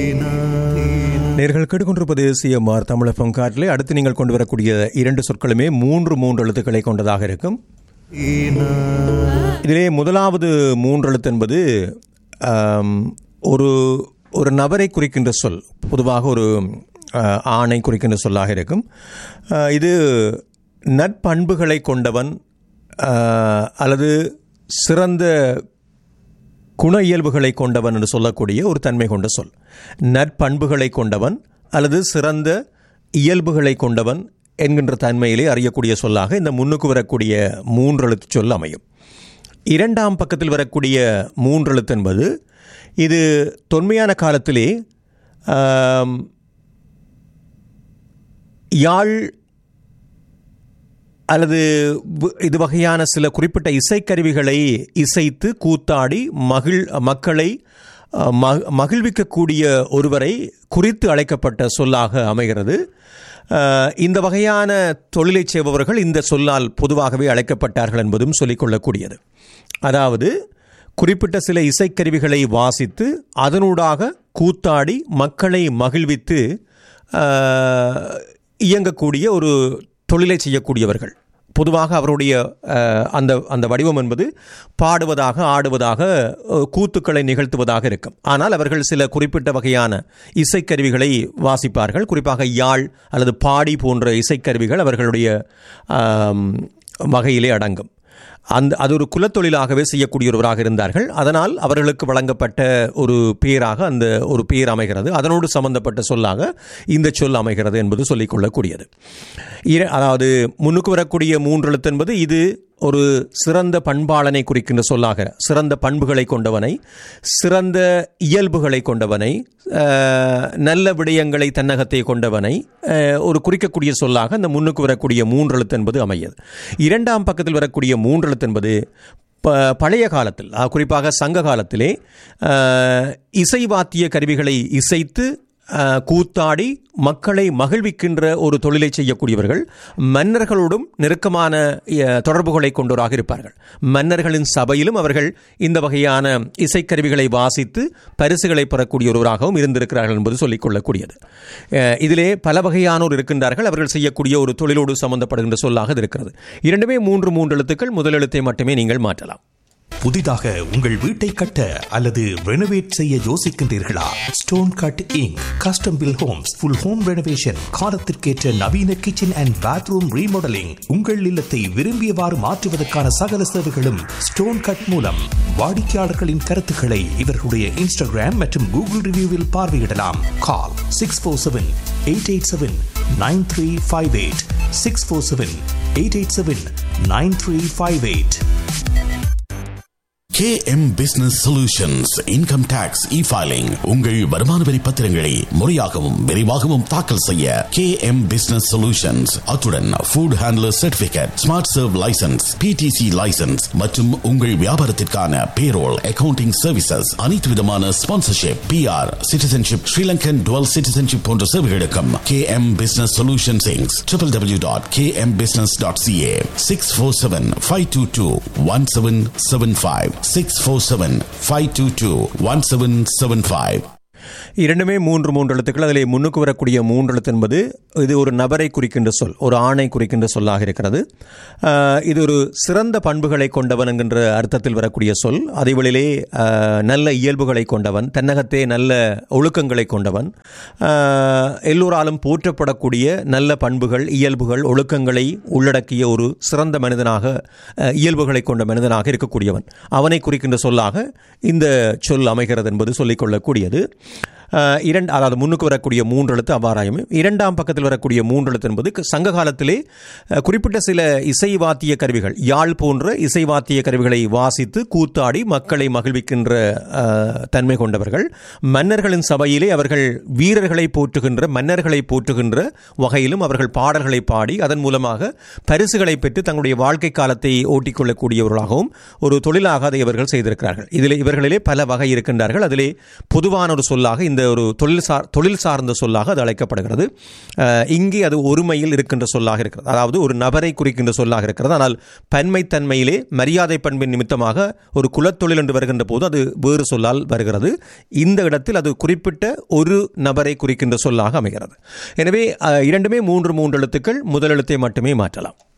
நேர்கள் கேட்டுக்கொண்டிருப்பது சிஎம்ஆர் தமிழகம் காட்டிலே அடுத்து நீங்கள் கொண்டு வரக்கூடிய இரண்டு சொற்களுமே மூன்று மூன்று எழுத்துக்களை கொண்டதாக இருக்கும் இதிலே முதலாவது மூன்று எழுத்து என்பது ஆம், ஒரு ஒரு நபரை குறிக்கின்ற சொல் பொதுவாக ஒரு ஆ, ஆணை குறிக்கின்ற சொல்லாக இருக்கும் ஆ, இது நற்பண்புகளை கொண்டவன் ஆ, அல்லது சிறந்த குண இயல்புகளை கொண்டவன் என்று சொல்லக்கூடிய ஒரு தன்மை கொண்ட சொல் நற்பண்புகளை கொண்டவன் அல்லது சிறந்த இயல்புகளை கொண்டவன் என்கின்ற தன்மையிலே அறியக்கூடிய சொல்லாக இந்த முன்னுக்கு வரக்கூடிய மூன்றெழுத்து சொல் அமையும் இரண்டாம் பக்கத்தில் வரக்கூடிய மூன்றெழுத்து என்பது இது தொன்மையான காலத்திலே ஆம், யாழ் அல்லது வ- இது வகையான சில குறிப்பிட்ட இசைக்கருவிகளை இசைத்து கூத்தாடி மகிழ் மக்களை அஹ், ம- மகிழ்விக்கக்கூடிய ஒருவரை குறித்து அழைக்கப்பட்ட சொல்லாக அமைகிறது அஹ், இந்த வகையான தொழிலை செய்பவர்கள் இந்த சொல்லால் பொதுவாகவே அழைக்கப்பட்டார்கள் என்பதும் சொல்லிக்கொள்ளக்கூடியது அதாவது குறிப்பிட்ட சில இசைக்கருவிகளை வாசித்து அதனூடாக கூத்தாடி மக்களை மகிழ்வித்து அஹ், இயங்கக்கூடிய ஒரு தொழிலை செய்யக்கூடியவர்கள் பொதுவாக அவருடைய அஹ், அந்த அந்த வடிவம் என்பது பாடுவதாக ஆடுவதாக அஹ், கூத்துக்களை நிகழ்த்துவதாக இருக்கும் ஆனால் அவர்கள் சில குறிப்பிட்ட வகையான இசைக்கருவிகளை வாசிப்பார்கள் குறிப்பாக யாழ் அல்லது பாடி போன்ற இசைக்கருவிகள் அவர்களுடைய ஆம், வகையிலே அடங்கும் அந்த அது ஒரு குலத்தொழிலாகவே செய்யக்கூடியவராக இருந்தார்கள் அதனால் அவர்களுக்கு வழங்கப்பட்ட ஒரு பேராக அந்த ஒரு பேர் அமைகிறது அதனோடு சம்பந்தப்பட்ட சொல்லாக இந்த சொல் அமைகிறது என்பது சொல்லிக்கொள்ளக்கூடியது இர- அதாவது முன்னுக்கு வரக்கூடிய மூன்று எழுத்து என்பது இது ஒரு சிறந்த பண்பாளனை குறிக்கின்ற சொல்லாக சிறந்த பண்புகளை கொண்டவனை சிறந்த இயல்புகளை கொண்டவனை அஹ், நல்ல விடயங்களை தன்னகத்தை கொண்டவனை அஹ், ஒரு குறிக்கக்கூடிய சொல்லாக அந்த முன்னுக்கு வரக்கூடிய மூன்றெழுத்து என்பது அமையது இரண்டாம் பக்கத்தில் வரக்கூடிய மூன்றெழுத்து என்பது ப பழைய காலத்தில் அஹ், குறிப்பாக சங்க காலத்திலே அஹ், இசை வாத்திய கருவிகளை இசைத்து அஹ், கூத்தாடி மக்களை மகிழ்விக்கின்ற ஒரு தொழிலை செய்யக்கூடியவர்கள் மன்னர்களோடும் நெருக்கமான அஹ், தொடர்புகளை கொண்டவராக இருப்பார்கள் மன்னர்களின் சபையிலும் அவர்கள் இந்த வகையான இசைக்கருவிகளை வாசித்து பரிசுகளை பெறக்கூடிய ஒருவராகவும் இருந்திருக்கிறார்கள் என்பது சொல்லிக்கொள்ளக்கூடியது அஹ், இதிலே பல வகையானோர் இருக்கின்றார்கள் அவர்கள் செய்யக்கூடிய ஒரு தொழிலோடு சம்பந்தப்படுகின்ற சொல்லாக இது இருக்கிறது இரண்டுமே மூன்று மூன்று எழுத்துக்கள் முதல் எழுத்தை மட்டுமே நீங்கள் மாற்றலாம் புதிதாக உங்கள் வீட்டை கட்ட அல்லது ரெனோவேட் செய்ய யோசிக்கின்றீர்களா stone cutting custom build homes full home renovation காலத்திற்கேற்ற நவீன கிச்சன் அண்ட் பாத்ரூம் ரீமாடலிங் உங்கள் இல்லத்தை விரும்பியவாறு மாற்றுவதற்கான சகல சேவைகளும் ஸ்டோன் கட் மூலம் வாடிக்கையாளர்களின் கருத்துக்களை இவர்களுடைய இன்ஸ்டாகிராம் மற்றும் கூகுள் ரிவ்யூவில் பார்வையிடலாம் call six four seven eight eight seven nine three five eight six four seven eight eight seven nine three five eight KM Business Solutions Income Tax E-Filing உங்கள் வருமான வரி பத்திரங்களை முறையாகவும் விரைவாகவும் தாக்கல் செய்ய KM Business Solutions அத்துடன் Food Handler Certificate Smart Serve License PTC License மற்றும் உங்கள் வியாபாரத்திற்கான Payroll Accounting Services அனைத்து விதமான Sponsorship PR Citizenship Sri Lankan Dual Citizenship போன்ற சேவைகளுக்கும் KM Business Solutions Inc. www.kmbusiness.ca 647-522-1775 647-522-1775 இரண்டுமே மூன்று மூன்று எழுத்துக்கள் அதிலே முன்னுக்கு வரக்கூடிய மூன்று எழுத்து என்பது இது ஒரு நபரை குறிக்கின்ற சொல் ஒரு ஆணை குறிக்கின்ற சொல்லாக இருக்கிறது ஆஹ், இது ஒரு சிறந்த பண்புகளை கொண்டவன் என்கின்ற அர்த்தத்தில் வரக்கூடிய சொல் அதேவேளையிலே ஆஹ், நல்ல இயல்புகளை கொண்டவன் தன்னகத்தே நல்ல ஒழுக்கங்களை கொண்டவன் ஆஹ், எல்லோராலும் போற்றப்படக்கூடிய நல்ல பண்புகள் இயல்புகள் ஒழுக்கங்களை உள்ளடக்கிய ஒரு சிறந்த மனிதனாக ஆஹ், இயல்புகளை கொண்ட மனிதனாக இருக்கக்கூடியவன் அவனை குறிக்கின்ற சொல்லாக இந்த சொல் அமைகிறது என்பது சொல்லிக்கொள்ளக்கூடியது அஹ், இரண்டு அதாவது முன்னுக்கு வரக்கூடிய மூன்று எழுத்து அவ்வாறாயும் இரண்டாம் பக்கத்தில் வரக்கூடிய மூன்று எழுத்து என்பது க- சங்க காலத்திலே அஹ், குறிப்பிட்ட சில இசை வாத்திய கருவிகள் யாழ் போன்ற இசை வாத்திய கருவிகளை வாசித்து கூத்தாடி மக்களை மகிழ்விக்கின்ற அஹ், தன்மை கொண்டவர்கள் மன்னர்களின் சபையிலே அவர்கள் வீரர்களை போற்றுகின்ற மன்னர்களை போற்றுகின்ற வகையிலும் அவர்கள் பாடல்களை பாடி அதன் மூலமாக பரிசுகளை பெற்று தங்களுடைய வாழ்க்கை காலத்தை ஓட்டிக்கொள்ளக்கூடியவர்களாகவும் ஒரு தொழிலாக அதை இவர்கள் செய்திருக்கிறார்கள் இதில் இவர்களிலே பல வகை இருக்கின்றார்கள் அதிலே பொதுவான ஒரு சொல்லாக இந்த இந்த ஒரு தொழில் சார் தொழில் சார்ந்த சொல்லாக அது அழைக்கப்படுகிறது அஹ், இங்கே அது ஒருமையில் இருக்கின்ற சொல்லாக இருக்கிறது அதாவது ஒரு நபரை குறிக்கின்ற சொல்லாக இருக்கிறது ஆனால் பன்மைத்தன்மையிலே மரியாதை பண்பின் நிமித்தமாக ஒரு குலத்தொழில் என்று வருகின்ற போது அது வேறு சொல்லால் வருகிறது இந்த இடத்தில் அது குறிப்பிட்ட ஒரு நபரை குறிக்கின்ற சொல்லாக அமைகிறது எனவே அஹ், இரண்டுமே மூன்று மூன்று எழுத்துக்கள் முதல் எழுத்தை மட்டுமே மாற்றலாம்